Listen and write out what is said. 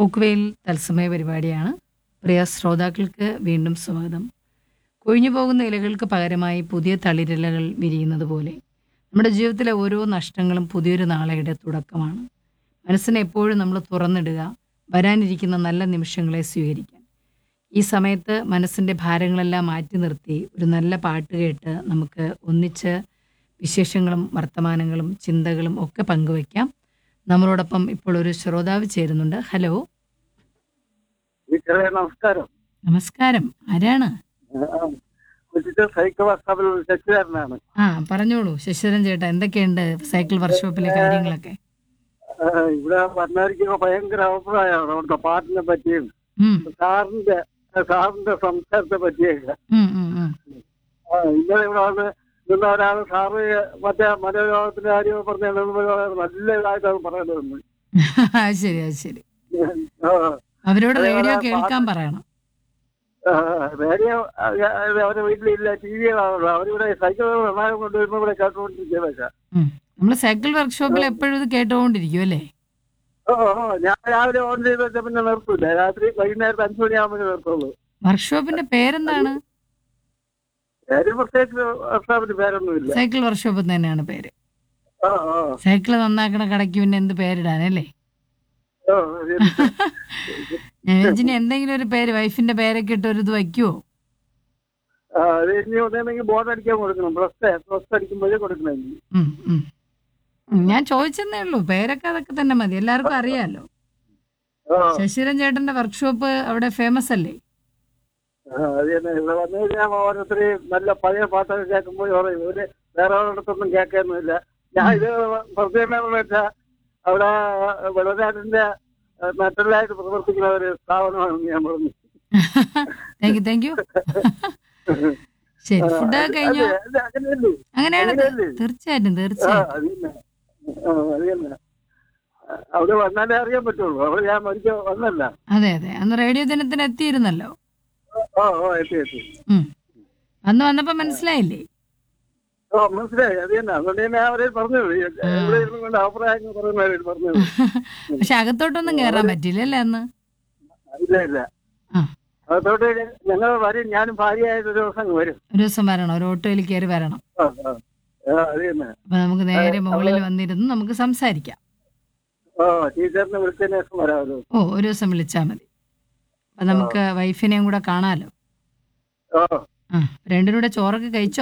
പോക്കുവെയിൽ തത്സമയ പരിപാടിയാണ് പ്രിയ ശ്രോതാക്കൾക്ക് വീണ്ടും സ്വാഗതം കൊഴിഞ്ഞു പോകുന്ന ഇലകൾക്ക് പകരമായി പുതിയ തളിരിലകൾ വിരിയുന്നത് പോലെ നമ്മുടെ ജീവിതത്തിലെ ഓരോ നഷ്ടങ്ങളും പുതിയൊരു നാളെയുടെ തുടക്കമാണ് മനസ്സിനെ എപ്പോഴും നമ്മൾ തുറന്നിടുക വരാനിരിക്കുന്ന നല്ല നിമിഷങ്ങളെ സ്വീകരിക്കാൻ ഈ സമയത്ത് മനസ്സിൻ്റെ ഭാരങ്ങളെല്ലാം മാറ്റി നിർത്തി ഒരു നല്ല പാട്ട് കേട്ട് നമുക്ക് ഒന്നിച്ച് വിശേഷങ്ങളും വർത്തമാനങ്ങളും ചിന്തകളും ഒക്കെ പങ്കുവയ്ക്കാം നമ്മളോടൊപ്പം ഇപ്പോൾ ഒരു ശ്രോതാവ് ചേരുന്നുണ്ട് ഹലോ ടീച്ചറെ നമസ്കാരം നമസ്കാരം ആരാണ് കൊച്ചിത്തെ സൈക്കിൾ വർക്ക്ഷോപ്പിൽ ശശിധരനാണ് ആ പറഞ്ഞോളൂ ശശിധരൻ ചേട്ടാ എന്തൊക്കെയുണ്ട് സൈക്കിൾ വർക്ക്ഷോപ്പിലെ കാര്യങ്ങളൊക്കെ ആ, ഇവിടെ വന്നവർക്ക് ഭയങ്കര അഭിപ്രായമാണ് അവിടുത്തെ പാട്ടിനെ പറ്റിയും ഉം, സാറിന്റെ സാറിന്റെ സംസാരത്തെ പറ്റിയൊക്കെ ഉം, ഉം, ഉം. ആ, ഇന്നലെ ഇവിടെ വന്ന് നിന്ന ഒരാൾ സാറ് മറ്റേ മനോരോഗത്തിന്റെ കാര്യം പറഞ്ഞ നല്ല ഇതായിട്ടാണ് പറയുന്നത് അത് ശരി അത് ശരി ആ, അവരോട് അതെ, റേഡിയോ അതെ, കേൾക്കാൻ പറയണം ആ, റേഡിയോ ആ, അവരുടെ വീട്ടിലില്ല ടി വികളാണല്ലോ അവരിവിടെ സൈക്കിൾ നന്നായി കൊണ്ടുവരുമ്പോൾ ഇവിടെ കേട്ടുകൊണ്ടിരിക്കുന്നതൊക്കെ നമ്മൾ സൈക്കിൾ വർക്ക്ഷോപ്പിൽ എപ്പോഴും ഇത് കേട്ടുകൊണ്ടിരിക്കും അല്ലേ ഓ ഓ ഞാൻ രാവിലെ ഓൺ ചെയ്ത് വെച്ചാൽ പിന്നെ നിർത്തൂല രാത്രി വൈകുന്നേരത്ത് അഞ്ചു മണിയാകുമ്പോൾ നിർത്തുള്ളൂ വർക്ക്ഷോപ്പിന്റെ പേരെന്താണ് പേര് പ്രത്യേകിച്ച് വർഷാപ്പിന് പേരൊന്നുമില്ല സൈക്കിൾ വർക്ക്ഷോപ്പ് തന്നെയാണ് പേര് ഓ ഓ സൈക്കിൾ നന്നാക്കണ കടയ്ക്ക് പിന്നെ എന്ത് പേരിടാനല്ലേ ഓ ശരി. ഞാൻ വിചാരിച്ചു ഇനി എന്തെങ്കിലും ഒരു പേര് വൈഫിന്റെ പേരൊക്കെ ഇട്ട് ഒരു ഇത് വയ്ക്കുവോ ആ, അത് ഇനി ഒന്നെങ്കിൽ ബോർഡ് അടിക്കാൻ കൊടുക്കണം പ്ലസ് പ്ലസ് അടിക്കുമ്പോഴേ കൊടുക്കണം ഇനി. ഉം, ഉം. ഉം, ഞാൻ ചോദിച്ചെന്നേ ഉള്ളൂ പേരൊക്കെ അതൊക്കെ തന്നെ മതി എല്ലാവർക്കും അറിയാലോ ഓ ശശിധരൻ ചേട്ടന്റെ വർക്ക്ഷോപ്പ് അവിടെ ഫേമസ് അല്ലേ ആ, അത് തന്നെ ഇവിടെ വന്നു കഴിഞ്ഞാൽ ഓരോരുത്തര് നല്ല പഴയ പാട്ടൊക്കെ കേൾക്കുമ്പോൾ പറയും ഇവര് വേറെ ഒരിടത്തൊന്നും കേൾക്കാനൊന്നുമില്ല ഞാൻ ഇത് പ്രത്യേകം വെച്ചാൽ അവിടെ വെള്ളനാടിന്റെ നട്ടലായിട്ട് പ്രവർത്തിക്കുന്ന ഒരു സ്ഥാപനമാണെന്ന് ഞാൻ പറഞ്ഞു താങ്ക് യു താങ്ക് യു ശരി ഫുഡൊക്കെ കഴിഞ്ഞോ അതെ, അതെ, അങ്ങനെയല്ലേ അങ്ങനെയാണ് അങ്ങനെയല്ലേ? തീർച്ചയായിട്ടും ആ, തീർച്ചയായിട്ടും അത് തന്നെ. ആ, അത് തന്നെ. ആ, അവിടെ വന്നാലേ അറിയാൻ പറ്റുള്ളൂ അവിടെ ഞാൻ മരിക്ക വന്നല്ല അതെ അതെ അന്ന് റേഡിയോ ദിനത്തിന് എത്തിയിരുന്നല്ലോ ഓ ഓ എത്തി എത്തി ഉം. അന്ന് വന്നപ്പോ മനസ്സിലായില്ലേ ഓ മനസ്സിലായി അത് തന്നെ അതുകൊണ്ട് തന്നെ അവരെ പറഞ്ഞത് ഇവിടെ ഇരുന്നു കൊണ്ട് അഭിപ്രായങ്ങൾ പറയുന്നവര് പറഞ്ഞത് പക്ഷെ അകത്തോട്ടൊന്നും കയറാൻ പറ്റില്ല അല്ലേ അന്ന് ഇല്ല ഇല്ല ആ അതോട്ട് ഞങ്ങൾ വരും ഞാനും ഭാര്യയായിട്ട് ഒരു ദിവസം അങ്ങ് വരും ഒരു ദിവസം വരണം ഒരു ഓട്ടോയിൽ കയറി വരണം ആ, ആ. ആ, അത് തന്നെ അപ്പൊ നമുക്ക് നേരെ മുകളിൽ വന്നിരുന്ന് നമുക്ക് സംസാരിക്കാം ഓ ടീച്ചറിനെ വിളിച്ചതിന് ശേഷം വരാമല്ലോ ഓ ഒരു ദിവസം വിളിച്ചാൽ മതി അപ്പൊ നമുക്ക് വൈഫിനെയും കൂടെ കാണാലോ ഓ ആ രണ്ടിനും കൂടെ ചോറൊക്കെ കഴിച്ചോ